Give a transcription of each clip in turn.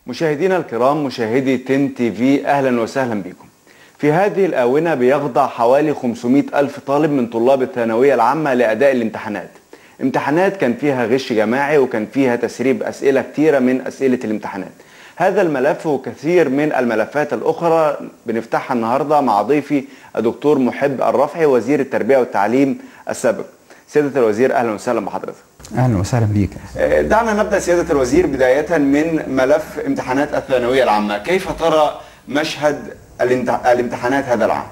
مشاهدينا الكرام مشاهدي تن تي في اهلا وسهلا بكم في هذه الآونة بيخضع حوالي 500 ألف طالب من طلاب الثانوية العامة لأداء الامتحانات امتحانات كان فيها غش جماعي وكان فيها تسريب أسئلة كتيرة من أسئلة الامتحانات هذا الملف وكثير من الملفات الأخرى بنفتحها النهاردة مع ضيفي الدكتور محب الرفعي وزير التربية والتعليم السابق سيادة الوزير أهلا وسهلا بحضرتك اهلا وسهلا بيك دعنا نبدا سياده الوزير بدايه من ملف امتحانات الثانويه العامه، كيف ترى مشهد الامتح- الامتحانات هذا العام؟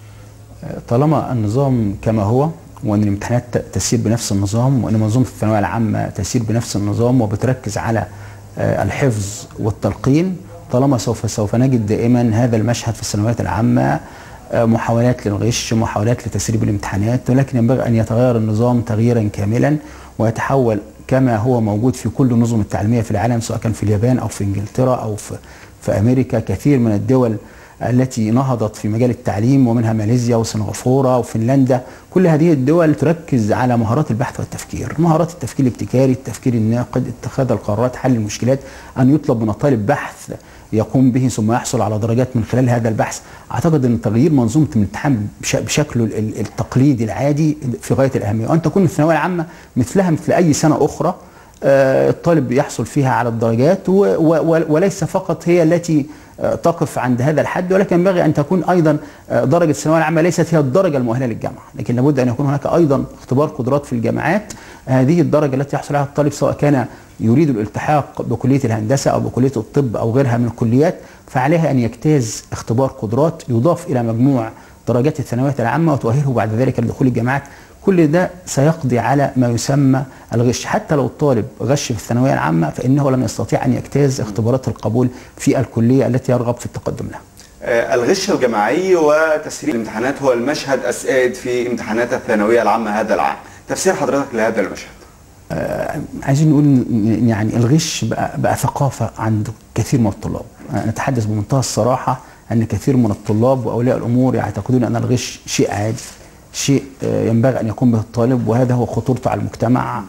طالما النظام كما هو وان الامتحانات ت- تسير بنفس النظام وان منظومه الثانويه العامه تسير بنفس النظام وبتركز على آه، الحفظ والتلقين طالما سوف سوف نجد دائما هذا المشهد في الثانويات العامه آه، محاولات للغش محاولات لتسريب الامتحانات ولكن ينبغي ان يتغير النظام تغييرا كاملا ويتحول كما هو موجود في كل النظم التعليميه في العالم سواء كان في اليابان او في انجلترا او في في امريكا كثير من الدول التي نهضت في مجال التعليم ومنها ماليزيا وسنغافوره وفنلندا كل هذه الدول تركز على مهارات البحث والتفكير مهارات التفكير الابتكاري التفكير الناقد اتخاذ القرارات حل المشكلات ان يطلب من الطالب بحث يقوم به ثم يحصل على درجات من خلال هذا البحث اعتقد ان تغيير منظومه الامتحان بش- بشكله ال- ال- التقليدي العادي في غايه الاهميه وان تكون الثانويه العامه مثلها مثل اي سنه اخرى آه، الطالب يحصل فيها على الدرجات و- و- و- وليس فقط هي التي آه، تقف عند هذا الحد ولكن ينبغي ان تكون ايضا آه، درجه الثانويه العامه ليست هي الدرجه المؤهله للجامعه لكن لابد ان يكون هناك ايضا اختبار قدرات في الجامعات هذه الدرجه التي يحصل عليها الطالب سواء كان يريد الالتحاق بكليه الهندسه او بكليه الطب او غيرها من الكليات فعليها ان يجتاز اختبار قدرات يضاف الى مجموع درجات الثانويات العامه وتؤهله بعد ذلك لدخول الجامعات كل ده سيقضي على ما يسمى الغش حتى لو الطالب غش في الثانويه العامه فانه لن يستطيع ان يجتاز اختبارات القبول في الكليه التي يرغب في التقدم لها آه، الغش الجماعي وتسريب الامتحانات هو المشهد السائد في امتحانات الثانويه العامه هذا العام، تفسير حضرتك لهذا المشهد؟ آه، عايزين نقول إن يعني الغش بقى, بقى ثقافه عند كثير من الطلاب آه، نتحدث بمنتهى الصراحه ان كثير من الطلاب واولياء الامور يعتقدون ان الغش شيء عادي شيء آه، ينبغي ان يقوم به الطالب وهذا هو خطورته على المجتمع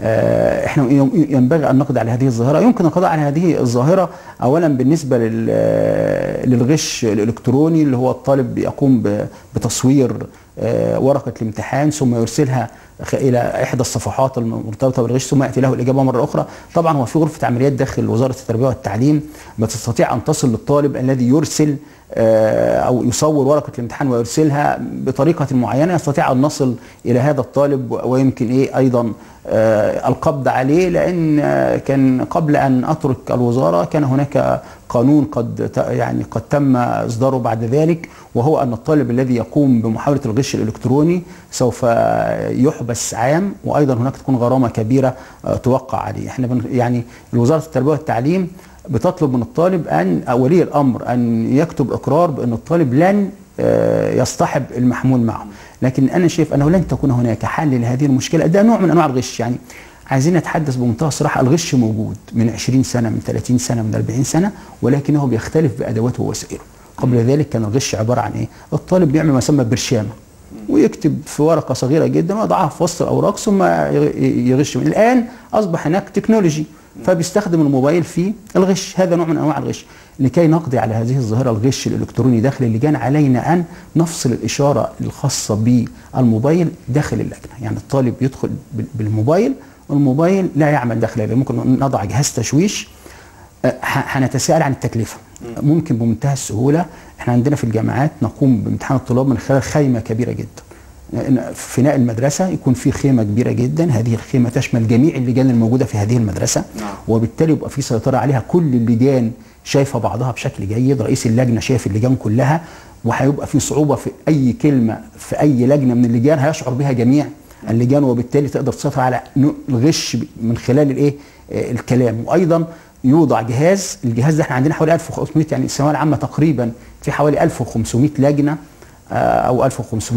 آه، احنا ي- ينبغي ان نقضي على هذه الظاهره يمكن القضاء على هذه الظاهره اولا بالنسبه لل- آه، للغش الالكتروني اللي هو الطالب يقوم ب- بتصوير آه، ورقه الامتحان ثم يرسلها خ- الى احدى الصفحات المرتبطه بالغش ثم ياتي له الاجابه مره اخرى طبعا هو في غرفه عمليات داخل وزاره التربيه والتعليم بتستطيع ان تصل للطالب الذي يرسل آه، او يصور ورقه الامتحان ويرسلها بطريقه معينه يستطيع ان نصل الى هذا الطالب ويمكن ايه ايضا آه، القبض عليه لان آه، كان قبل ان اترك الوزاره كان هناك قانون قد ت- يعني قد تم اصداره بعد ذلك وهو ان الطالب الذي يقوم بمحاوله الغش الالكتروني سوف يحبس عام وايضا هناك تكون غرامه كبيره آه، توقع عليه احنا بن- يعني وزاره التربيه والتعليم بتطلب من الطالب ان أو ولي الامر ان يكتب اقرار بان الطالب لن آه، يصطحب المحمول معه لكن انا شايف انه لن تكون هناك حل لهذه المشكله ده نوع من انواع الغش يعني عايزين نتحدث بمنتهى الصراحه الغش موجود من 20 سنه من 30 سنه من 40 سنه ولكنه بيختلف بادواته ووسائله قبل ذلك كان الغش عباره عن ايه الطالب بيعمل ما يسمى برشامه ويكتب في ورقه صغيره جدا ويضعها في وسط الاوراق ثم ي- يغش من الان اصبح هناك تكنولوجي فبيستخدم الموبايل في الغش هذا نوع من انواع الغش لكي نقضي على هذه الظاهره الغش الالكتروني داخل اللجان علينا ان نفصل الاشاره الخاصه بالموبايل داخل اللجنه يعني الطالب يدخل بال- بالموبايل والموبايل لا يعمل داخل اللجنه ممكن نضع جهاز تشويش أه، ح- هنتساءل عن التكلفه ممكن بمنتهى السهوله احنا عندنا في الجامعات نقوم بامتحان الطلاب من خلال خيمه كبيره جدا في فناء المدرسه يكون في خيمه كبيره جدا هذه الخيمه تشمل جميع اللجان الموجوده في هذه المدرسه نعم. وبالتالي يبقى في سيطره عليها كل اللجان شايفه بعضها بشكل جيد رئيس اللجنه شايف اللجان كلها وهيبقى في صعوبه في اي كلمه في اي لجنه من اللجان هيشعر بها جميع اللجان وبالتالي تقدر تسيطر على نوع الغش من خلال الايه آه، الكلام وايضا يوضع جهاز الجهاز ده احنا عندنا حوالي 1500 يعني الثانويه العامه تقريبا في حوالي 1500 لجنه آه، او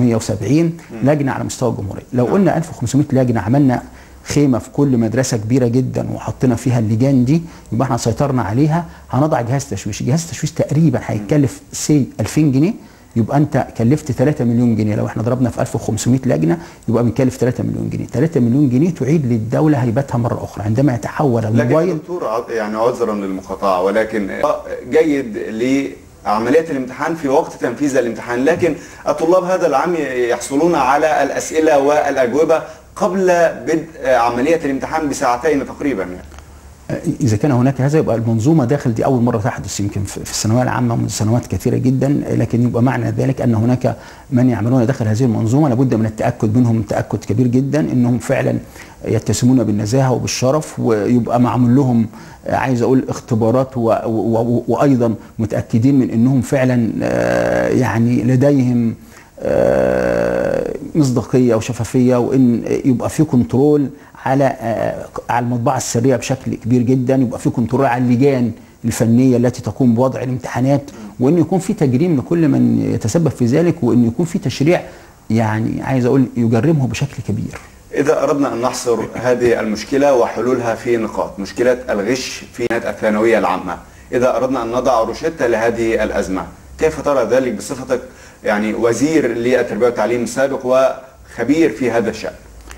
1570 لجنه على مستوى الجمهوريه لو قلنا 1500 لجنه عملنا خيمه في كل مدرسه كبيره جدا وحطينا فيها اللجان دي يبقى احنا سيطرنا عليها هنضع جهاز تشويش جهاز التشويش تقريبا هيتكلف سي 2000 جنيه يبقى انت كلفت 3 مليون جنيه لو احنا ضربنا في 1500 لجنه يبقى بنكلف 3 مليون جنيه 3 مليون جنيه تعيد للدوله هيبتها مره اخرى عندما يتحول لكن الموبايل دكتور ع- يعني عذرا للمقاطعه ولكن جيد لعمليه الامتحان في وقت تنفيذ الامتحان لكن الطلاب هذا العام يحصلون على الاسئله والاجوبه قبل بدء عمليه الامتحان بساعتين تقريبا يعني. اذا كان هناك هذا يبقى المنظومه داخل دي اول مره تحدث يمكن في في الثانويه العامه منذ سنوات كثيره جدا لكن يبقى معنى ذلك ان هناك من يعملون داخل هذه المنظومه لابد من التاكد منهم تاكد كبير جدا انهم فعلا يتسمون بالنزاهه وبالشرف ويبقى معمول لهم عايز اقول اختبارات و و و وايضا متاكدين من انهم فعلا آه، يعني لديهم آه، مصداقيه وشفافيه وان يبقى في كنترول على آه، على المطبعه السريه بشكل كبير جدا يبقى في كنترول على اللجان الفنيه التي تقوم بوضع الامتحانات وان يكون في تجريم لكل من يتسبب في ذلك وان يكون في تشريع يعني عايز اقول يجرمه بشكل كبير إذا أردنا أن نحصر هذه المشكلة وحلولها في نقاط مشكلة الغش في الثانوية العامة إذا أردنا أن نضع روشتة لهذه الأزمة كيف ترى ذلك بصفتك يعني وزير للتربية والتعليم السابق وخبير في هذا الشأن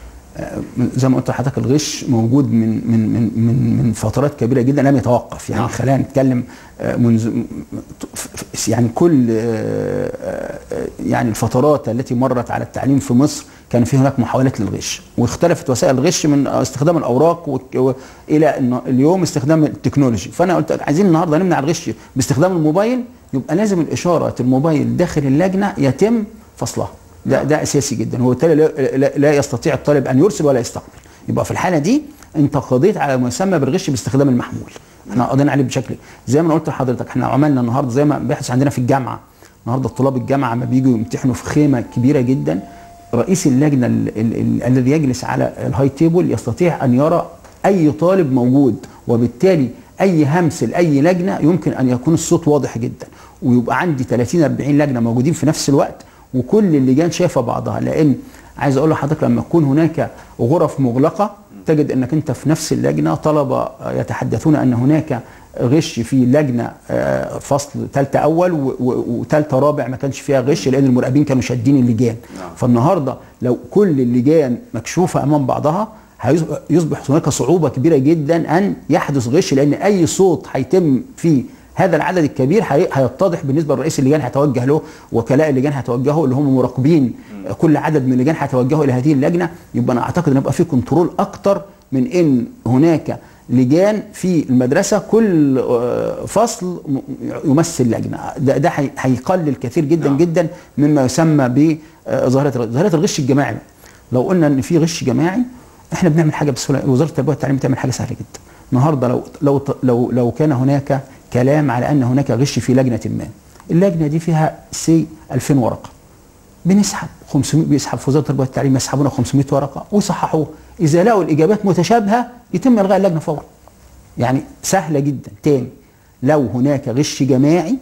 زي ما قلت لحضرتك الغش موجود من من من من من فترات كبيره جدا لم يتوقف يعني نعم. خلينا نتكلم آه، منذ م- ف- ف- يعني كل آه، آه، يعني الفترات التي مرت على التعليم في مصر كان في هناك محاولات للغش واختلفت وسائل الغش من استخدام الاوراق و- و- الى إن اليوم استخدام التكنولوجي فانا قلت لك عايزين النهارده نمنع الغش باستخدام الموبايل يبقى لازم الاشاره الموبايل داخل اللجنه يتم فصلها ده ده اساسي جدا هو بالتالي لا, لا, لا يستطيع الطالب ان يرسل ولا يستقبل يبقى في الحاله دي انت قضيت على ما يسمى بالغش باستخدام المحمول احنا قضينا عليه بشكل زي ما أنا قلت لحضرتك احنا عملنا النهارده زي ما بيحصل عندنا في الجامعه النهارده طلاب الجامعه لما بييجوا يمتحنوا في خيمه كبيره جدا رئيس اللجنه ال- ال- ال- الذي يجلس على الهاي تيبل يستطيع ان يرى اي طالب موجود وبالتالي اي همس لاي لجنه يمكن ان يكون الصوت واضح جدا ويبقى عندي 30 40 لجنه موجودين في نفس الوقت وكل اللجان شايفه بعضها لان عايز اقول لحضرتك لما تكون هناك غرف مغلقه تجد انك انت في نفس اللجنه طلبه يتحدثون ان هناك غش في لجنه آه، فصل ثالثه اول و- و- وثالثه رابع ما كانش فيها غش لان المراقبين كانوا شادين اللجان نعم. فالنهارده لو كل اللجان مكشوفه امام بعضها هيص- يصبح هناك صعوبه كبيره جدا ان يحدث غش لان اي صوت هيتم في هذا العدد الكبير هي- هيتضح بالنسبه لرئيس اللجان هيتوجه له وكلاء اللجان هيتوجهوا اللي هم مراقبين كل عدد من اللجان هيتوجهوا الى هذه اللجنه يبقى انا اعتقد ان يبقى في كنترول اكتر من ان هناك لجان في المدرسه كل آه، فصل م- يمثل لجنه ده ده هي- هيقلل كثير جدا نعم. جدا مما يسمى بظاهره الغش. ظاهره الغش الجماعي لو قلنا ان في غش جماعي احنا بنعمل حاجه بسهوله وزاره التربيه والتعليم بتعمل حاجه سهله جدا النهارده لو لو لو لو كان هناك كلام على ان هناك غش في لجنه ما اللجنه دي فيها سي 2000 ورقه بنسحب 500 بيسحب في وزاره التربيه والتعليم يسحبونا 500 ورقه ويصححوها اذا لقوا الاجابات متشابهه يتم الغاء اللجنه فورا يعني سهله جدا تاني لو هناك غش جماعي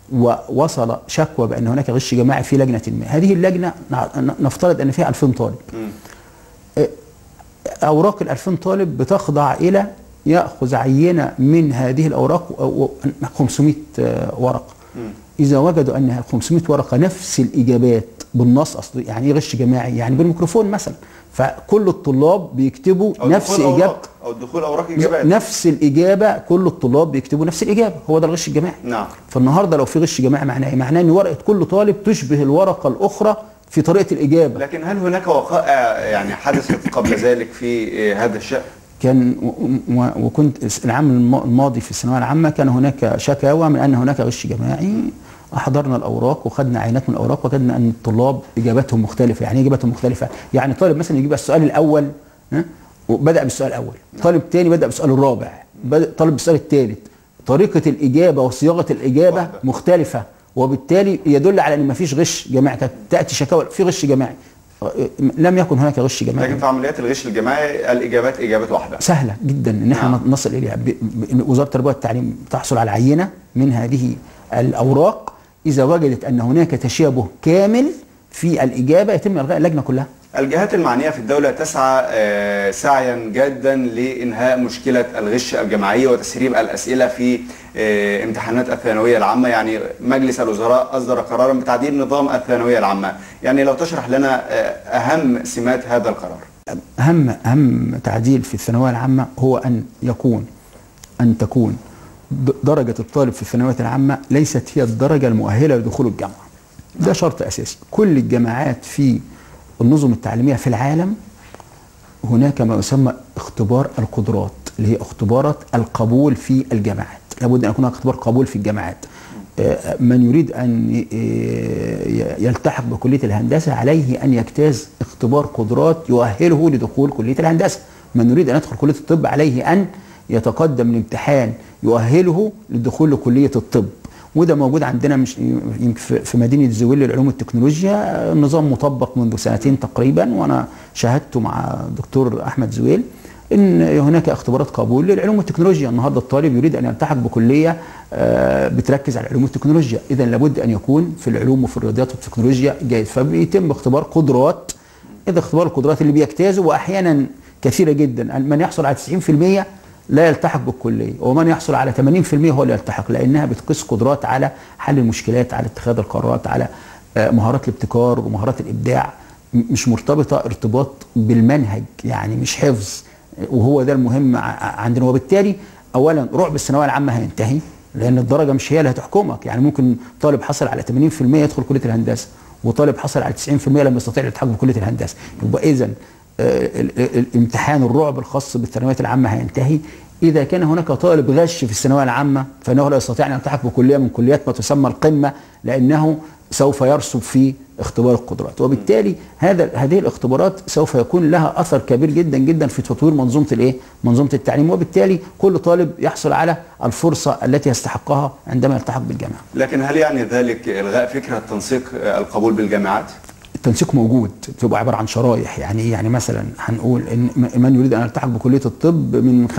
ووصل شكوى بان هناك غش جماعي في لجنه ما هذه اللجنه نع- نفترض ان فيها 2000 طالب اوراق ال 2000 طالب بتخضع الى ياخذ عينه من هذه الاوراق و- و- 500 آه، ورقه اذا وجدوا ان 500 ورقه نفس الاجابات بالنص اصل يعني ايه غش جماعي يعني بالميكروفون مثلا فكل الطلاب بيكتبوا أو نفس دخول اجابه أوراق أو دخول أوراق إجابات نفس الاجابه كل الطلاب بيكتبوا نفس الاجابه هو ده الغش الجماعي نعم فالنهارده لو في غش جماعي معناه ايه معناه ان ورقه كل طالب تشبه الورقه الاخرى في طريقه الاجابه لكن هل هناك وقائع يعني حدثت قبل ذلك في هذا الشأن؟ كان و- و- وكنت العام الم- الماضي في الثانويه العامه كان هناك شكاوى من ان هناك غش جماعي احضرنا الاوراق وخدنا عينات من الاوراق وجدنا ان الطلاب اجاباتهم مختلفه يعني ايه اجاباتهم مختلفه يعني طالب مثلا يجيب السؤال الاول ها وبدا بالسؤال الاول طالب تاني بدا بالسؤال الرابع بدأ طالب بالسؤال الثالث طريقه الاجابه وصياغه الاجابه واحدة. مختلفه وبالتالي يدل على ان ما فيش غش جماعي كانت تاتي شكاوى في غش جماعي لم يكن هناك غش جماعي لكن في عمليات الغش الجماعي الإجابات إجابات واحدة سهله جدا ان احنا نعم. نصل اليها ب- ب- إن وزاره التربيه والتعليم تحصل على عينه من هذه الاوراق اذا وجدت ان هناك تشابه كامل في الاجابه يتم الغاء اللجنه كلها الجهات المعنية في الدولة تسعى آه، سعيا جادا لإنهاء مشكلة الغش الجماعي وتسريب الأسئلة في آه، امتحانات الثانوية العامة يعني مجلس الوزراء أصدر قرارا بتعديل نظام الثانوية العامة يعني لو تشرح لنا آه، أهم سمات هذا القرار اهم اهم تعديل في الثانويه العامه هو ان يكون ان تكون د- درجه الطالب في الثانويات العامه ليست هي الدرجه المؤهله لدخول الجامعه ده شرط اساسي كل الجامعات في النظم التعليميه في العالم هناك ما يسمى اختبار القدرات اللي هي اختبارات القبول في الجامعات لابد ان يكون هناك اختبار قبول في الجامعات آه، من يريد ان آه، يلتحق بكليه الهندسه عليه ان يجتاز اختبار قدرات يؤهله لدخول كليه الهندسه من يريد ان يدخل كليه الطب عليه ان يتقدم لامتحان يؤهله للدخول لكليه الطب وده موجود عندنا مش يمكن في في مدينه زويل للعلوم والتكنولوجيا النظام مطبق منذ سنتين تقريبا وانا شاهدته مع دكتور احمد زويل ان هناك اختبارات قبول للعلوم والتكنولوجيا النهارده الطالب يريد ان يلتحق بكليه آه، بتركز على العلوم والتكنولوجيا اذا لابد ان يكون في العلوم وفي الرياضيات والتكنولوجيا جيد فبيتم اختبار قدرات اذا اختبار القدرات اللي بيجتازه واحيانا كثيره جدا من يحصل على 90% لا يلتحق بالكليه ومن يحصل على 80% هو اللي يلتحق لانها بتقيس قدرات على حل المشكلات على اتخاذ القرارات على آه، مهارات الابتكار ومهارات الابداع م- مش مرتبطه ارتباط بالمنهج يعني مش حفظ وهو ده المهم ع- عندنا وبالتالي اولا رعب الثانويه العامه هينتهي لان الدرجه مش هي اللي هتحكمك يعني ممكن طالب حصل على 80% يدخل كليه الهندسه وطالب حصل على 90% لم يستطيع الالتحاق بكليه الهندسه يبقى اذا الامتحان الرعب الخاص بالثانويات العامه هينتهي اذا كان هناك طالب غش في الثانويه العامه فانه لا يستطيع ان يلتحق بكليه من كليات ما تسمى القمه لانه سوف يرسب في اختبار القدرات وبالتالي هذا هذه الاختبارات سوف يكون لها اثر كبير جدا جدا في تطوير منظومه الايه منظومه التعليم وبالتالي كل طالب يحصل على الفرصه التي يستحقها عندما يلتحق بالجامعه لكن هل يعني ذلك إلغاء فكرة تنسيق آه، القبول بالجامعات؟ التنسيق موجود بتبقى عباره عن شرايح يعني ايه يعني مثلا هنقول ان م- من يريد ان يلتحق بكليه الطب من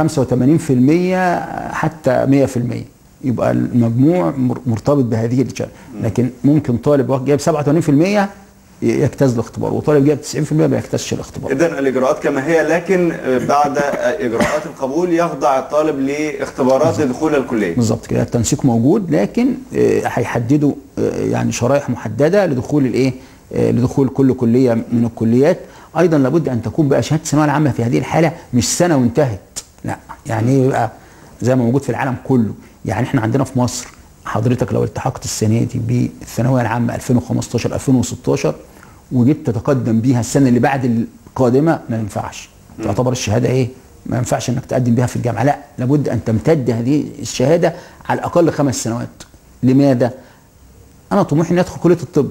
85% حتى 100% يبقى المجموع مر- مرتبط بهذه الشريحه لكن ممكن طالب واحد جايب 87% يجتاز الاختبار وطالب جايب 90% ما يجتازش الاختبار إذا الإجراءات كما هي لكن آه، بعد آه، إجراءات القبول يخضع الطالب لاختبارات لدخول الكلية بالظبط كده التنسيق موجود لكن آه، هيحددوا آه، يعني شرائح محدده لدخول الايه آه، لدخول كل كليه من الكليات ايضا لابد ان تكون بقى شهاده الثانويه العامه في هذه الحاله مش سنه وانتهت لا يعني ايه بقى زي ما موجود في العالم كله يعني احنا عندنا في مصر حضرتك لو التحقت السنه دي بالثانويه العامه 2015 2016 وجيت تتقدم بيها السنه اللي بعد القادمه ما ينفعش تعتبر الشهاده ايه ما ينفعش انك تقدم بها في الجامعه لا لابد ان تمتد هذه الشهاده على الاقل خمس سنوات لماذا انا طموحي اني ادخل كليه الطب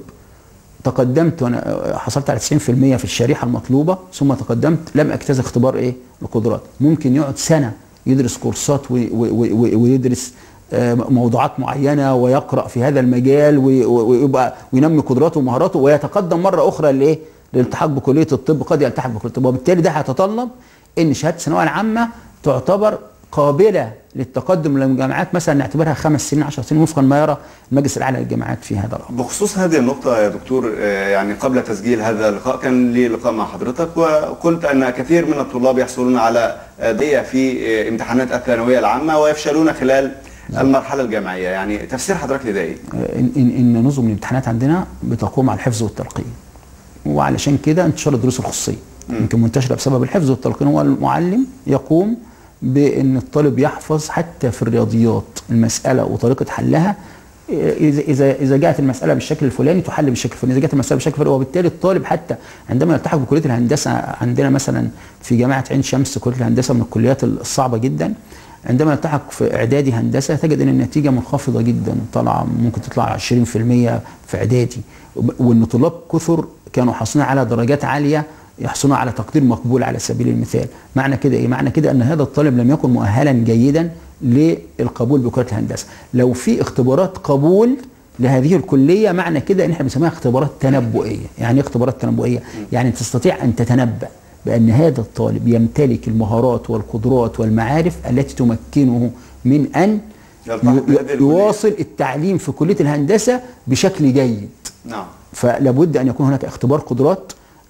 تقدمت وانا حصلت على 90% في الشريحه المطلوبه ثم تقدمت لم اجتاز اختبار ايه القدرات ممكن يقعد سنه يدرس كورسات وي- وي- وي- ويدرس آه، موضوعات معينه ويقرا في هذا المجال وي- ويبقى وينمي قدراته ومهاراته ويتقدم مره اخرى لايه للالتحاق بكليه الطب قد يلتحق بكليه الطب وبالتالي ده هيتطلب ان شهاده الثانويه العامه تعتبر قابله للتقدم للجامعات مثلا نعتبرها خمس سنين 10 سنين وفقا ما يرى المجلس الاعلى للجامعات في هذا الامر بخصوص هذه النقطة يا دكتور آه، يعني قبل تسجيل هذا اللقاء كان لي لقاء مع حضرتك وقلت أن كثير من الطلاب يحصلون على دية في آه، امتحانات الثانوية العامة ويفشلون خلال المرحلة الجامعية يعني تفسير حضرتك لده إيه؟ ان ان ان نظم الامتحانات عندنا بتقوم على الحفظ والتلقين وعلشان كده انتشار الدروس الخصوصيه يمكن منتشره بسبب الحفظ والتلقين هو المعلم يقوم بان الطالب يحفظ حتى في الرياضيات المساله وطريقه حلها اذا اذا اذا جاءت المساله بالشكل الفلاني تحل بالشكل الفلاني اذا جاءت المساله بالشكل الفلاني وبالتالي الطالب حتى عندما يلتحق بكليه الهندسه عندنا مثلا في جامعه عين شمس كليه الهندسه من الكليات الصعبه جدا عندما يلتحق في اعدادي هندسه تجد ان النتيجه منخفضه جدا طالعه ممكن تطلع 20% في اعدادي وان طلاب كثر كانوا حاصلين على درجات عاليه يحصلون على تقدير مقبول على سبيل المثال معنى كده ايه معنى كده ان هذا الطالب لم يكن مؤهلا جيدا للقبول بكليه الهندسه لو في اختبارات قبول لهذه الكليه معنى كده ان احنا بنسميها اختبارات تنبؤيه يعني ايه اختبارات تنبؤيه يعني تستطيع ان تتنبأ بأن هذا الطالب يمتلك المهارات والقدرات والمعارف التي تمكنه من أن يلتحق بهذه الكلية. يواصل التعليم في كلية الهندسة بشكل جيد نعم فلابد أن يكون هناك اختبار قدرات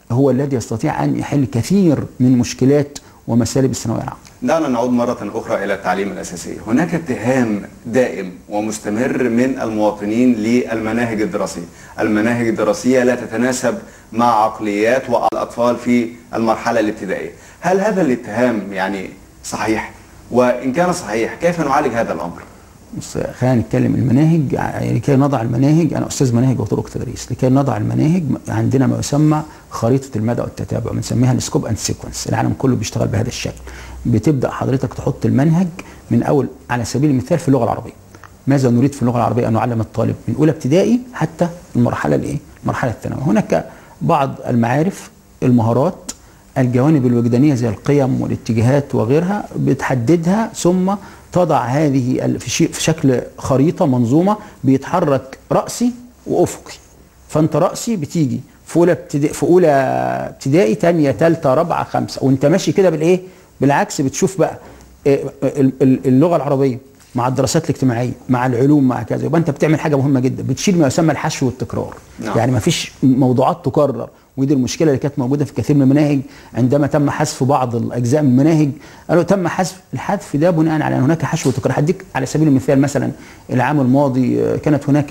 هو الذي يستطيع ان يحل كثير من مشكلات ومسالب الثانويه العامه دعنا نعود مرة أخرى إلى التعليم الأساسي هناك اتهام دائم ومستمر من المواطنين للمناهج الدراسية المناهج الدراسية لا تتناسب مع عقليات والأطفال في المرحلة الابتدائية هل هذا الاتهام يعني صحيح؟ وإن كان صحيح كيف نعالج هذا الأمر؟ بص خلينا نتكلم المناهج ع- لكي نضع المناهج انا استاذ مناهج وطرق تدريس لكي نضع المناهج م- عندنا ما يسمى خريطه المدى والتتابع بنسميها السكوب اند سيكونس العالم كله بيشتغل بهذا الشكل بتبدا حضرتك تحط المنهج من اول على سبيل المثال في اللغه العربيه ماذا نريد في اللغه العربيه ان نعلم الطالب من اولى ابتدائي حتى المرحله الايه المرحله الثانويه هناك بعض المعارف المهارات الجوانب الوجدانيه زي القيم والاتجاهات وغيرها بتحددها ثم تضع هذه ال- في شيء في شكل خريطه منظومه بيتحرك راسي وافقي فانت راسي بتيجي في اولى ابتدائي في اولى ابتدائي ثانيه ثالثه رابعه خمسه وانت ماشي كده بالايه بالعكس بتشوف بقى إيه ال- ال- اللغه العربيه مع الدراسات الاجتماعيه مع العلوم مع كذا يبقى انت بتعمل حاجه مهمه جدا بتشيل ما يسمى الحشو والتكرار نعم. يعني ما فيش موضوعات تكرر ودي المشكله اللي كانت موجوده في كثير من المناهج عندما تم حذف بعض الاجزاء من المناهج قالوا تم حذف الحذف ده بناء على ان هناك حشو وتكرار هديك على سبيل المثال مثلا العام الماضي آه، كانت هناك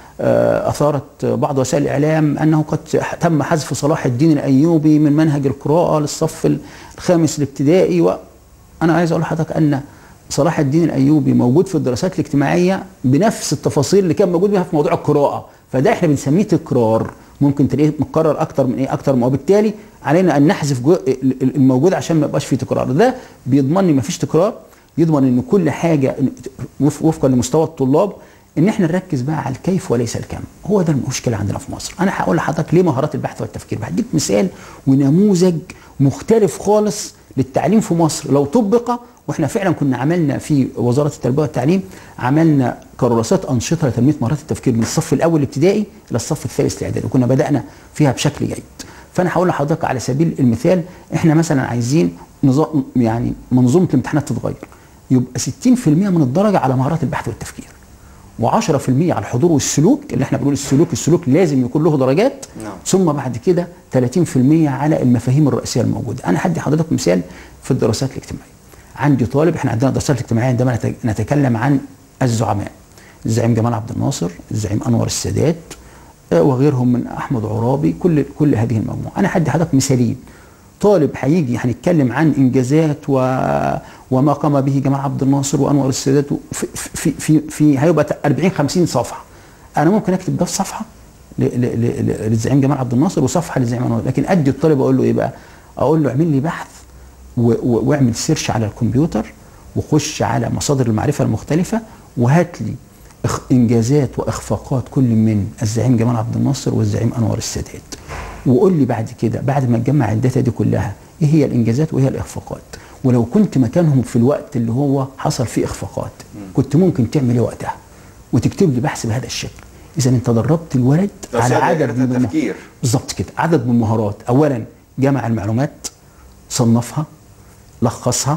آه، اثارت بعض وسائل الاعلام انه قد تم حذف صلاح الدين الايوبي من منهج القراءه للصف الخامس الابتدائي وانا عايز اقول لحضرتك ان صلاح الدين الايوبي موجود في الدراسات الاجتماعيه بنفس التفاصيل اللي كان موجود بها في موضوع القراءه فده احنا بنسميه تكرار ممكن تلاقيه متكرر اكتر من ايه اكتر من وبالتالي علينا ان نحذف جو- الموجود عشان ما يبقاش فيه تكرار ده بيضمن ان ما فيش تكرار يضمن ان كل حاجه وف- وفقا لمستوى الطلاب ان احنا نركز بقى على الكيف وليس الكم هو ده المشكله عندنا في مصر انا هقول لحضرتك ليه مهارات البحث والتفكير هديك مثال ونموذج مختلف خالص للتعليم في مصر لو طبق واحنا فعلا كنا عملنا في وزاره التربيه والتعليم عملنا كراسات انشطه لتنميه مهارات التفكير من الصف الاول الابتدائي الى الصف الثالث الاعدادي وكنا بدانا فيها بشكل جيد فانا هقول لحضرتك على سبيل المثال احنا مثلا عايزين نظام يعني منظومه الامتحانات تتغير يبقى 60% من الدرجه على مهارات البحث والتفكير و10% على الحضور والسلوك اللي احنا بنقول السلوك السلوك لازم يكون له درجات نعم. ثم بعد كده 30% على المفاهيم الرئيسيه الموجوده انا هدي حضرتك مثال في الدراسات الاجتماعيه عندي طالب احنا عندنا الدراسات الاجتماعيه عندما نت- نتكلم عن الزعماء الزعيم جمال عبد الناصر الزعيم انور السادات آه، وغيرهم من احمد عرابي كل كل هذه المجموعه انا هدي حضرتك مثالين طالب هيجي هنتكلم عن انجازات و... وما قام به جمال عبد الناصر وانور السادات في في في, في هيبقى 40 50 صفحه انا ممكن اكتب ده في صفحه ل... ل... ل... ل- للزعيم جمال عبد الناصر وصفحه للزعيم انور لكن ادي الطالب اقول له ايه بقى اقول له اعمل لي بحث و... و... واعمل سيرش على الكمبيوتر وخش على مصادر المعرفه المختلفه وهات لي إخ... انجازات واخفاقات كل من الزعيم جمال عبد الناصر والزعيم انور السادات وقول لي بعد كده بعد ما تجمع الداتا دي كلها ايه هي الانجازات وايه هي الاخفاقات ولو كنت مكانهم في الوقت اللي هو حصل فيه اخفاقات كنت ممكن تعمل ايه وقتها وتكتب لي بحث بهذا الشكل اذا انت دربت الولد على تساعد عدد إعادة من المه- التفكير. بالظبط كده عدد من المهارات اولا جمع المعلومات صنفها لخصها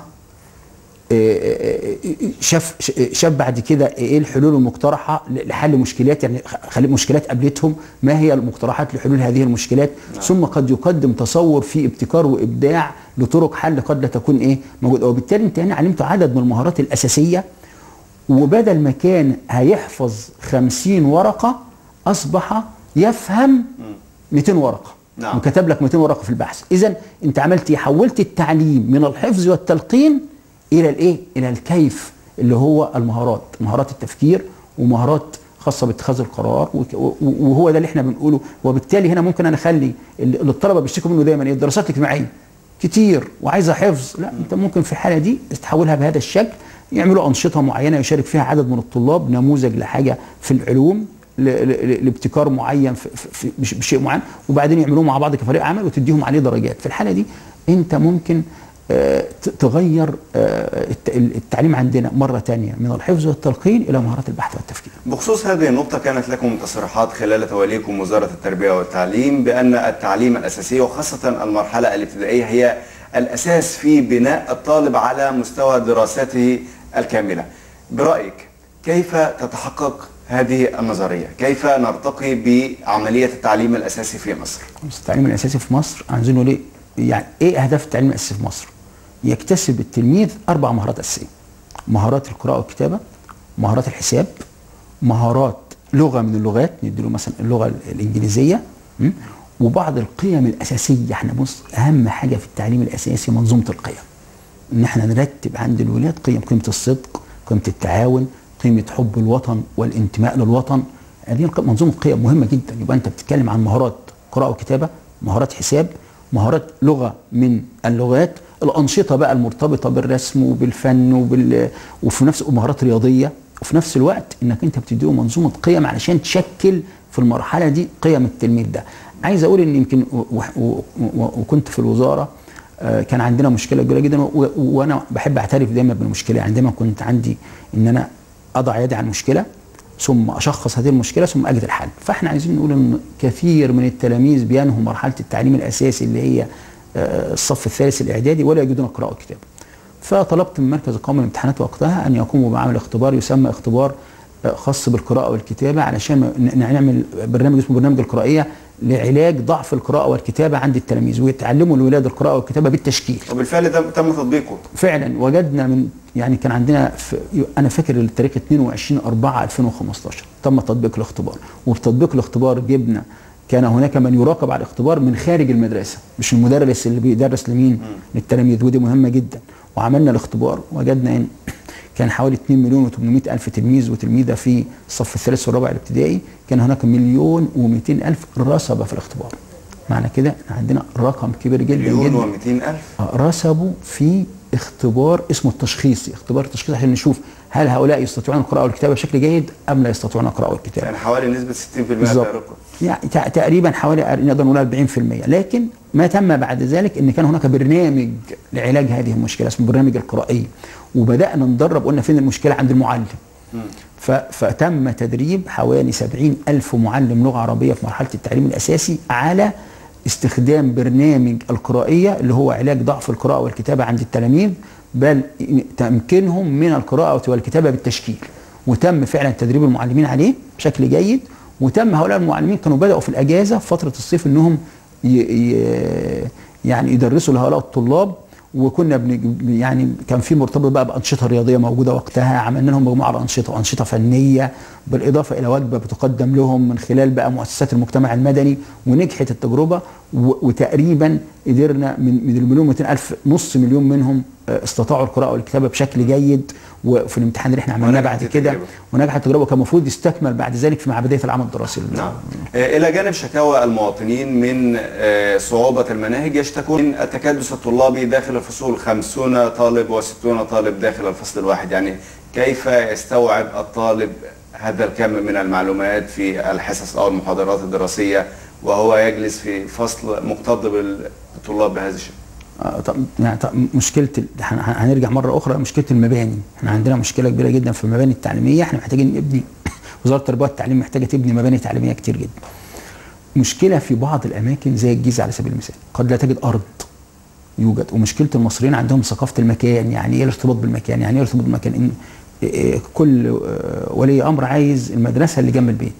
شاف شاف بعد كده ايه الحلول المقترحه لحل مشكلات يعني خلي مشكلات قابلتهم ما هي المقترحات لحلول هذه المشكلات نعم. ثم قد يقدم تصور في ابتكار وابداع لطرق حل قد لا تكون ايه موجوده وبالتالي انت هنا علمت عدد من المهارات الاساسيه وبدل ما كان هيحفظ 50 ورقه اصبح يفهم 200 ورقه نعم. وكتب لك 200 ورقه في البحث اذا انت عملت ايه حولت التعليم من الحفظ والتلقين الى الايه الى الكيف اللي هو المهارات مهارات التفكير ومهارات خاصه باتخاذ القرار وك- و- وهو ده اللي احنا بنقوله وبالتالي هنا ممكن انا اخلي اللي اللي الطلبه بيشتكوا منه دايما ايه الدراسات الاجتماعيه كتير وعايزه حفظ لا انت ممكن في الحاله دي تحولها بهذا الشكل يعملوا انشطه معينه يشارك فيها عدد من الطلاب نموذج لحاجه في العلوم ل- ل- لابتكار معين في في بش- بشيء معين وبعدين يعملوه مع بعض كفريق عمل وتديهم عليه درجات في الحاله دي انت ممكن آه، ت- تغير آه، الت- التعليم عندنا مره تانية من الحفظ والتلقين الى مهارات البحث والتفكير بخصوص هذه النقطة كانت لكم تصريحات خلال توليكم وزارة التربية والتعليم بأن التعليم الأساسي وخاصة المرحلة الابتدائية هي الأساس في بناء الطالب على مستوى دراسته الكاملة برأيك كيف تتحقق هذه النظريه كيف نرتقي بعمليه التعليم الاساسي في مصر بس التعليم الاساسي في مصر عايزين نقول ايه يعني ايه اهداف التعليم الاساسي في مصر يكتسب التلميذ اربع مهارات اساسيه مهارات القراءه والكتابه مهارات الحساب مهارات لغه من اللغات نديله مثلا اللغه الانجليزيه م? وبعض القيم الاساسيه احنا بص اهم حاجه في التعليم الاساسي منظومه القيم ان احنا نرتب عند الولاد قيم قيمه الصدق قيمه التعاون قيمه حب الوطن والانتماء للوطن هذه الق- منظومه قيم مهمه جدا يبقى انت بتتكلم عن مهارات قراءه وكتابه مهارات حساب مهارات لغه من اللغات الانشطه بقى المرتبطه بالرسم وبالفن وبال وفي نفس ومهارات رياضيه وفي نفس الوقت انك انت بتديه منظومه قيم علشان تشكل في المرحله دي قيم التلميذ ده عايز اقول ان يمكن و- و- و- وكنت في الوزاره آه، كان عندنا مشكله كبيره جدا و- و- وانا بحب اعترف دايما بالمشكله يعني دايما كنت عندي ان انا اضع يدي على المشكله ثم اشخص هذه المشكله ثم اجد الحل فاحنا عايزين نقول ان كثير من التلاميذ بينهوا مرحله التعليم الاساسي اللي هي آه، الصف الثالث الاعدادي ولا يجدون القراءه والكتابه فطلبت من مركز القومي للامتحانات وقتها ان يقوموا بعمل اختبار يسمى اختبار آه، خاص بالقراءه والكتابه علشان ن- نعمل برنامج اسمه برنامج القرائيه لعلاج ضعف القراءه والكتابه عند التلاميذ ويتعلموا الولاد القراءه والكتابه بالتشكيل وبالفعل تم تم تطبيقه فعلا وجدنا من يعني كان عندنا في انا فاكر التاريخ 22 4 2015 تم تطبيق الاختبار وبتطبيق الاختبار جبنا كان هناك من يراقب على الاختبار من خارج المدرسه مش المدرس اللي بيدرس لمين للتلاميذ ودي مهمه جدا وعملنا الاختبار وجدنا ان كان حوالي 2 مليون و800 الف تلميذ وتلميذه في الصف الثالث والرابع الابتدائي كان هناك مليون و200 الف رسبه في الاختبار معنى كده إن عندنا رقم كبير جدا مليون جدا و200 الف رسبوا في اختبار اسمه التشخيصي اختبار التشخيص عشان نشوف هل هؤلاء يستطيعون القراءة والكتابة بشكل جيد أم لا يستطيعون القراءة والكتابة يعني حوالي نسبه 60% بالظبط تقريبا يعني تع- تقريبا حوالي نقدر نقول 40% لكن ما تم بعد ذلك ان كان هناك برنامج لعلاج هذه المشكله اسمه برنامج القرائيه وبدانا ندرب قلنا فين المشكله عند المعلم ف- فتم تدريب حوالي 70 ألف معلم لغة عربية في مرحلة التعليم الأساسي على استخدام برنامج القرائية اللي هو علاج ضعف القراءة والكتابة عند التلاميذ بل تمكينهم من القراءة والكتابة بالتشكيل وتم فعلا تدريب المعلمين عليه بشكل جيد وتم هؤلاء المعلمين كانوا بدأوا في الأجازة في فترة الصيف إنهم ي- ي- يعني يدرسوا لهؤلاء الطلاب وكنا بن يعني كان في مرتبط بقى بانشطه رياضيه موجوده وقتها عملنا لهم مجموعه من الانشطه وانشطه فنيه بالاضافه الى وجبه بتقدم لهم من خلال بقى مؤسسات المجتمع المدني ونجحت التجربه و- وتقريبا قدرنا من من المليون 200 الف نص مليون منهم آه، استطاعوا القراءه والكتابه بشكل جيد وفي الامتحان اللي احنا عملناه ونجحت بعد كده التجربة. ونجحت التجربه كان المفروض يستكمل بعد ذلك في مع بدايه العام الدراسي نعم آه، إلى جانب شكاوى المواطنين من آه، صعوبة المناهج يشتكون من التكدس الطلابي داخل الفصول 50 طالب و60 طالب داخل الفصل الواحد يعني كيف يستوعب الطالب هذا الكم من المعلومات في الحصص أو المحاضرات الدراسية وهو يجلس في فصل مكتظ بالطلاب بهذا الشكل آه، طب يعني طب مشكله ال- هن- هن- هنرجع مره اخرى مشكله المباني احنا عندنا مشكله كبيره جدا في المباني التعليميه احنا محتاجين نبني وزاره التربيه والتعليم محتاجه تبني مباني تعليميه كتير جدا مشكله في بعض الاماكن زي الجيزه على سبيل المثال قد لا تجد ارض يوجد ومشكله المصريين عندهم ثقافه المكان يعني ايه الارتباط بالمكان يعني ايه الارتباط بالمكان ان إيه كل آه، ولي امر عايز المدرسه اللي جنب البيت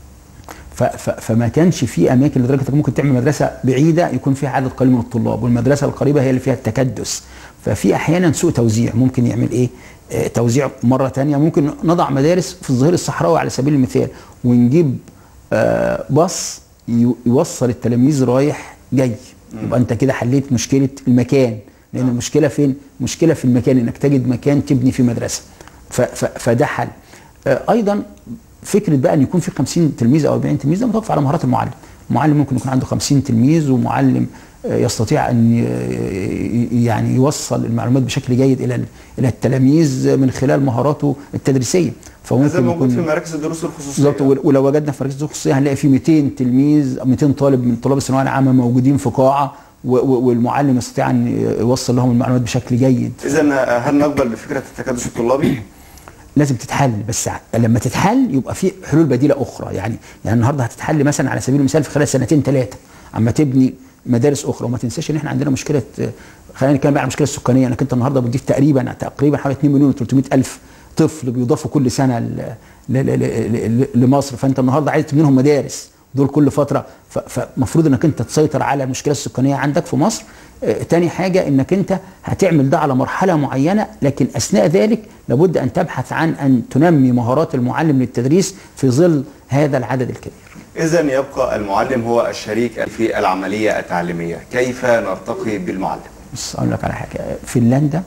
ف- ف- فما كانش في اماكن لدرجه انك ممكن تعمل مدرسه بعيده يكون فيها عدد قليل من الطلاب والمدرسه القريبه هي اللي فيها التكدس ففي احيانا سوء توزيع ممكن يعمل ايه آه، توزيع مره تانية ممكن نضع مدارس في الظهير الصحراوي على سبيل المثال ونجيب آه، باص يو- يوصل التلاميذ رايح جاي يبقى انت كده حليت مشكله المكان لان المشكله فين مشكله في المكان انك تجد مكان تبني فيه مدرسه ف- ف- فده حل آه، ايضا فكره بقى ان يكون في 50 تلميذ او 40 تلميذ ده متوقف على مهارات المعلم المعلم ممكن يكون عنده 50 تلميذ ومعلم آه، يستطيع ان ي- ي- يعني يوصل المعلومات بشكل جيد الى ال- الى التلاميذ من خلال مهاراته التدريسيه هذا فممكن موجود في يكون مراكز الدروس الخصوصية بالظبط ول- ولو وجدنا في مراكز الخصوصيه هنلاقي في 200 تلميذ 200 طالب من طلاب الثانويه العامه موجودين في قاعه و- و- والمعلم يستطيع ان يوصل لهم المعلومات بشكل جيد إذا هل نقبل بفكرة التكدس الطلابي؟ لازم تتحل بس ع- لما تتحل يبقى في حلول بديله اخرى يعني يعني النهارده هتتحل مثلا على سبيل المثال في خلال سنتين ثلاثه اما تبني مدارس اخرى وما تنساش ان احنا عندنا مشكله آه، خلينا نتكلم بقى عن المشكله السكانيه انك انت النهارده بتضيف تقريبا تقريبا حوالي 2 مليون و300 الف طفل بيضافوا كل سنه ل- ل- ل- ل- لمصر فانت النهارده عايز تبني لهم مدارس دول كل فتره ف- فمفروض انك انت تسيطر على المشكله السكانيه عندك في مصر آه، تاني حاجه انك انت هتعمل ده على مرحله معينه لكن اثناء ذلك لابد ان تبحث عن ان تنمي مهارات المعلم للتدريس في ظل هذا العدد الكبير إذا يبقى المعلم هو الشريك في العملية التعليمية كيف نرتقي بالمعلم؟ بص اقول لك على حاجه فنلندا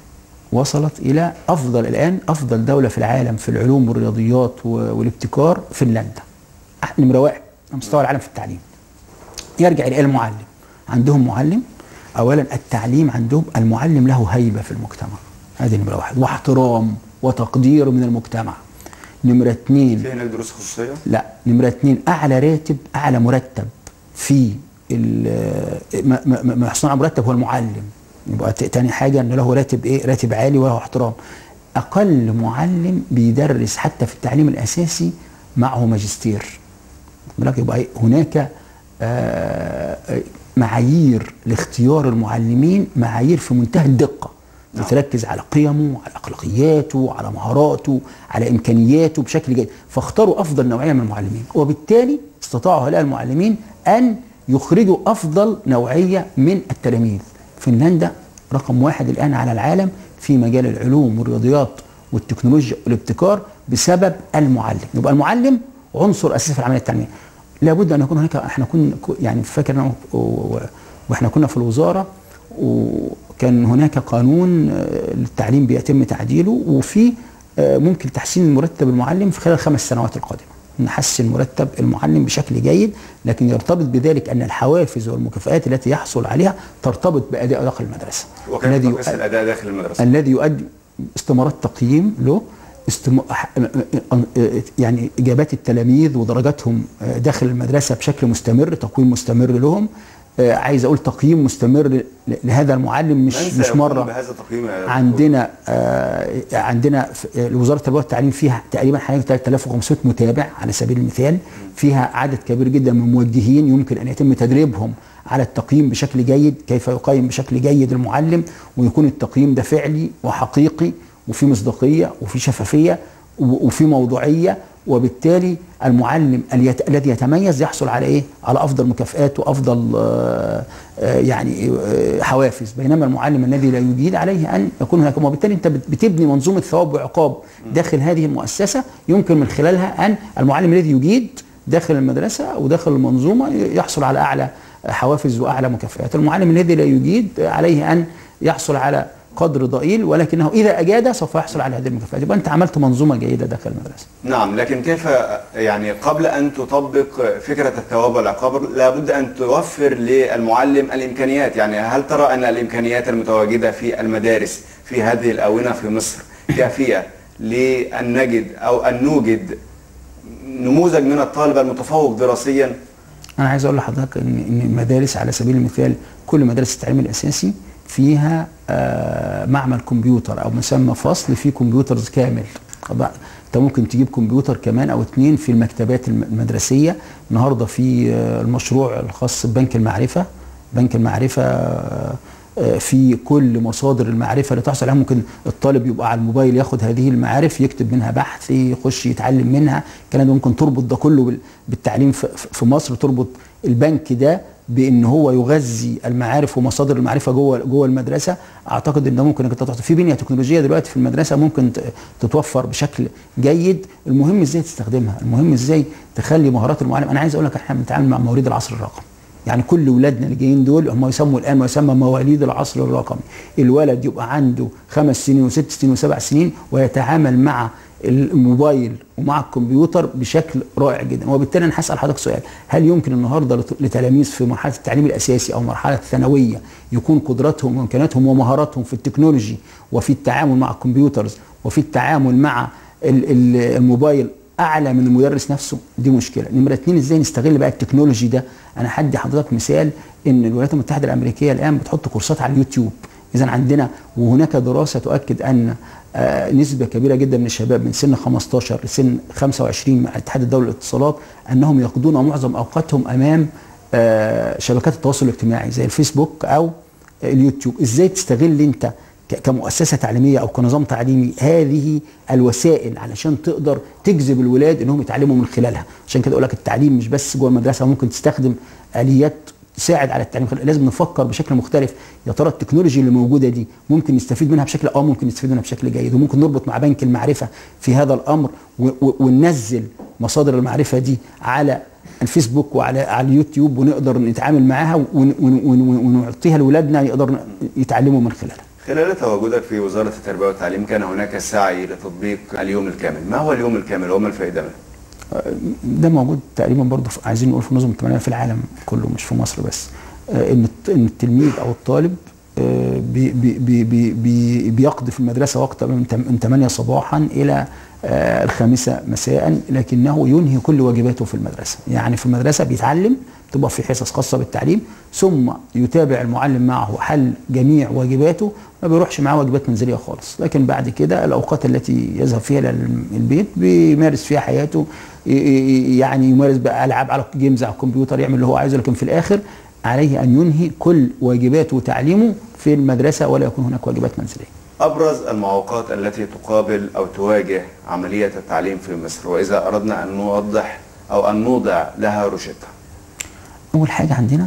وصلت الى افضل الان افضل دوله في العالم في العلوم والرياضيات و- والابتكار فنلندا أح- نمره واحد على مستوى العالم في التعليم يرجع الى المعلم عندهم معلم اولا التعليم عندهم المعلم له هيبه في المجتمع هذه نمره واحد واحترام وتقدير من المجتمع نمره اثنين في هناك دروس خصوصية؟ لا نمرة اتنين أعلى راتب أعلى مرتب في ال- ما- ما ما يحصل على مرتب هو المعلم يبقى ت- تاني حاجة إن له راتب إيه راتب عالي وله احترام أقل معلم بيدرس حتى في التعليم الأساسي معه ماجستير بالك يبقى إيه؟ هناك آه، معايير لاختيار المعلمين معايير في منتهى الدقة نعم. بتركز على قيمه على اخلاقياته على مهاراته على امكانياته بشكل جيد فاختاروا افضل نوعيه من المعلمين وبالتالي استطاعوا هؤلاء المعلمين ان يخرجوا افضل نوعيه من التلاميذ فنلندا رقم واحد الان على العالم في مجال العلوم والرياضيات والتكنولوجيا والابتكار بسبب المعلم يبقى المعلم عنصر اساسي في العمليه التعليميه لابد ان يكون هناك احنا كنا يعني فاكر أنا و- و- واحنا كنا في الوزاره وكان هناك قانون آه، للتعليم بيتم تعديله وفي آه، ممكن تحسين مرتب المعلم في خلال الخمس سنوات القادمه نحسن مرتب المعلم بشكل جيد لكن يرتبط بذلك ان الحوافز والمكافآت التي يحصل عليها ترتبط باداء داخل المدرسه وكيف الذي تقيس الأداء داخل المدرسة؟ الذي يؤدي استمارات تقييم له استم... يعني اجابات التلاميذ ودرجاتهم داخل المدرسه بشكل مستمر تقويم مستمر لهم آه، عايز اقول تقييم مستمر ل- لهذا المعلم مش من مش سيقوم مره بهذا التقييم يا دكتور؟ عندنا آه عندنا في- آه، وزاره التربيه والتعليم فيها تقريبا حوالي 3500 متابع على سبيل المثال فيها عدد كبير جدا من الموجهين يمكن ان يتم تدريبهم على التقييم بشكل جيد كيف يقيم بشكل جيد المعلم ويكون التقييم ده فعلي وحقيقي وفي مصداقيه وفي شفافيه و- وفي موضوعيه وبالتالي المعلم اليت... الذي يتميز يحصل على ايه؟ على افضل مكافآت وافضل آه، آه، يعني آه، حوافز بينما المعلم الذي لا يجيد عليه ان يكون هناك وبالتالي انت بت- بتبني منظومه ثواب وعقاب داخل هذه المؤسسه يمكن من خلالها ان المعلم الذي يجيد داخل المدرسه وداخل المنظومه يحصل على اعلى حوافز واعلى مكافآت المعلم الذي لا يجيد عليه ان يحصل على قدر ضئيل ولكنه اذا اجاد سوف يحصل على هذه المكافآت يبقى انت عملت منظومه جيده داخل المدرسه نعم لكن كيف يعني قبل أن تطبق فكرة الثواب والعقاب لابد أن توفر للمعلم الإمكانيات يعني هل ترى أن الإمكانيات المتواجدة في المدارس في هذه الآونة في مصر كافية لأن نجد أو أن نوجد نموذج من الطالب المتفوق دراسيا انا عايز اقول لحضرتك ان ان المدارس على سبيل المثال كل مدارس التعليم الاساسي فيها آه، معمل كمبيوتر او مسمى فصل فيه كمبيوترز كامل طبعا انت ممكن تجيب كمبيوتر كمان او اتنين في المكتبات الم- المدرسيه النهارده في آه، المشروع الخاص ببنك المعرفه بنك المعرفه آه، آه، في كل مصادر المعرفه اللي تحصل عليها ممكن الطالب يبقى على الموبايل ياخد هذه المعارف يكتب منها بحث يخش يتعلم منها الكلام ده ممكن تربط ده كله بال- بالتعليم في- في مصر تربط البنك ده بان هو يغذي المعارف ومصادر المعرفه جوه جوه المدرسه اعتقد ان ده ممكن انك تحط في بنيه تكنولوجيه دلوقتي في المدرسه ممكن ت- تتوفر بشكل جيد المهم ازاي تستخدمها المهم ازاي تخلي مهارات المعلم انا عايز اقول لك احنا بنتعامل مع موارد العصر الرقمي يعني كل ولادنا اللي جايين دول هم يسموا الان ما يسمى مواليد العصر الرقمي الولد يبقى عنده خمس سنين وست سنين وسبع سنين ويتعامل مع الموبايل ومع الكمبيوتر بشكل رائع جدا وبالتالي انا هسال حضرتك سؤال هل يمكن النهارده لت- لتلاميذ في مرحله التعليم الاساسي او مرحله الثانويه يكون قدراتهم وامكانياتهم ومهاراتهم في التكنولوجي وفي التعامل مع الكمبيوترز وفي التعامل مع ال- ال- الموبايل اعلى من المدرس نفسه دي مشكله نمره اتنين ازاي نستغل بقى التكنولوجي ده انا هدي حضرتك مثال ان الولايات المتحده الامريكيه الان بتحط كورسات على اليوتيوب اذا عندنا وهناك دراسه تؤكد ان آه، نسبه كبيره جدا من الشباب من سن 15 لسن 25 مع اتحاد الدولي للاتصالات انهم يقضون معظم اوقاتهم امام آه، شبكات التواصل الاجتماعي زي الفيسبوك او اليوتيوب ازاي تستغل انت ك- كمؤسسه تعليميه او كنظام تعليمي هذه الوسائل علشان تقدر تجذب الولاد انهم يتعلموا من خلالها عشان كده اقول لك التعليم مش بس جوه المدرسه ممكن تستخدم اليات تساعد على التعليم لازم نفكر بشكل مختلف يا ترى التكنولوجي اللي موجوده دي ممكن نستفيد منها بشكل اه ممكن نستفيد منها بشكل جيد وممكن نربط مع بنك المعرفه في هذا الامر و- و- وننزل مصادر المعرفه دي على الفيسبوك وعلى على اليوتيوب ونقدر نتعامل معاها ون- ون- ون- ونعطيها لاولادنا يقدروا يتعلموا من خلالها خلال تواجدك في وزارة التربية والتعليم كان هناك سعي لتطبيق اليوم الكامل ما هو اليوم الكامل وما الفائدة منه؟ ده موجود تقريبا برضه في- عايزين نقول في نظم التمارين في العالم كله مش في مصر بس آه، ان الت- ان التلميذ او الطالب آه، بي بي بي بي بي بيقضي في المدرسه وقتا من تم- من 8 صباحا الى آه، الخامسة مساء لكنه ينهي كل واجباته في المدرسة يعني في المدرسة بيتعلم تبقى في حصص خاصة بالتعليم ثم يتابع المعلم معه حل جميع واجباته ما بيروحش معاه واجبات منزلية خالص لكن بعد كده الأوقات التي يذهب فيها إلى البيت بيمارس فيها حياته ي- ي- يعني يمارس بقى ألعاب على جيمز على الكمبيوتر يعمل اللي هو عايزه لكن في الآخر عليه أن ينهي كل واجباته وتعليمه في المدرسة ولا يكون هناك واجبات منزلية أبرز المعوقات التي تقابل أو تواجه عملية التعليم في مصر وإذا أردنا أن نوضح أو أن نوضع لها روشتة اول حاجه عندنا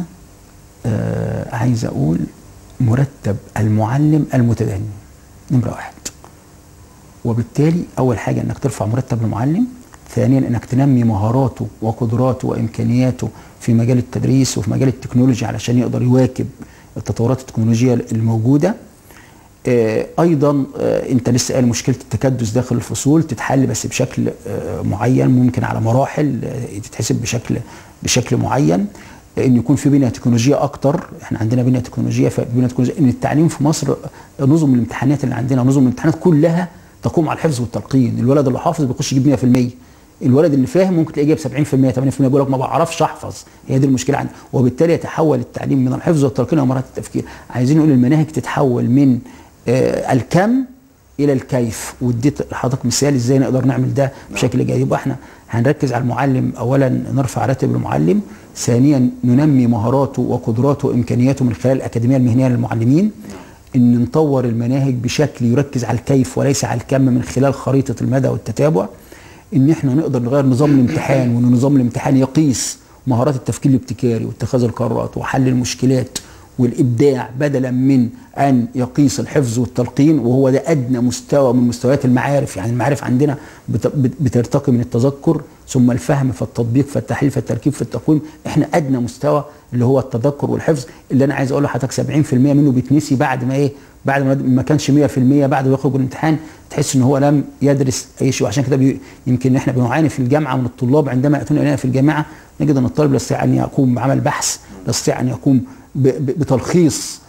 آه عايز اقول مرتب المعلم المتدني نمره واحد وبالتالي اول حاجه انك ترفع مرتب المعلم ثانيا انك تنمي مهاراته وقدراته وامكانياته في مجال التدريس وفي مجال التكنولوجيا علشان يقدر يواكب التطورات التكنولوجيه الموجوده آه، ايضا آه، انت لسه قال مشكله التكدس داخل الفصول تتحل بس بشكل آه، معين ممكن على مراحل آه، تتحسب بشكل بشكل معين آه، ان يكون في بنيه تكنولوجيه اكتر احنا عندنا بنيه تكنولوجيه فبنيه تكنولوجيه ان التعليم في مصر آه، نظم الامتحانات اللي عندنا نظم الامتحانات كلها تقوم على الحفظ والتلقين الولد اللي حافظ بيخش يجيب 100% الولد اللي فاهم ممكن تلاقيه جايب 70% 80% بيقول لك ما بعرفش احفظ هي دي المشكله عندي وبالتالي يتحول التعليم من الحفظ والتلقين الى مهارات التفكير عايزين نقول المناهج تتحول من آه، الكم الى الكيف واديت لحضرتك مثال ازاي نقدر نعمل ده بشكل جيد يبقى احنا هنركز على المعلم اولا نرفع راتب المعلم ثانيا ننمي مهاراته وقدراته وامكانياته من خلال الاكاديميه المهنيه للمعلمين ان نطور المناهج بشكل يركز على الكيف وليس على الكم من خلال خريطه المدى والتتابع ان احنا نقدر نغير نظام الامتحان وان نظام الامتحان يقيس مهارات التفكير الابتكاري واتخاذ القرارات وحل المشكلات والابداع بدلا من ان يقيس الحفظ والتلقين وهو ده ادنى مستوى من مستويات المعارف يعني المعارف عندنا بت- بت- بترتقي من التذكر ثم الفهم فالتطبيق فالتحليل فالتركيب فالتقويم احنا ادنى مستوى اللي هو التذكر والحفظ اللي انا عايز اقول لحضرتك 70% منه بيتنسي بعد ما ايه بعد ما ما كانش 100% بعد ما يخرج من الامتحان تحس ان هو لم يدرس اي شيء وعشان كده بي يمكن احنا بنعاني في الجامعه من الطلاب عندما ياتون الينا في الجامعه نجد ان الطالب لا يستطيع ان يقوم بعمل بحث لا يستطيع ان يقوم ب- ب- بتلخيص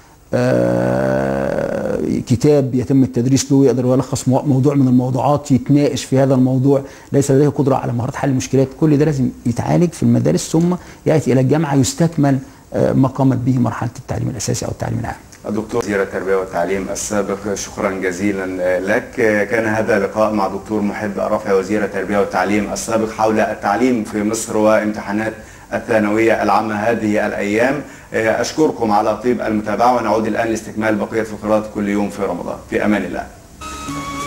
آه، كتاب يتم التدريس له يقدر يلخص مو- موضوع من الموضوعات يتناقش في هذا الموضوع ليس لديه قدره على مهارات حل المشكلات كل ده لازم يتعالج في المدارس ثم ياتي الى الجامعه يستكمل آه، ما قامت به مرحله التعليم الاساسي او التعليم العام الدكتور وزير التربية والتعليم السابق شكرا جزيلا لك كان هذا لقاء مع دكتور محب الرفع وزير التربية والتعليم السابق حول التعليم في مصر وامتحانات الثانوية العامة هذه الأيام أشكركم على طيب المتابعة ونعود الآن لاستكمال بقية فقرات كل يوم في رمضان في أمان الله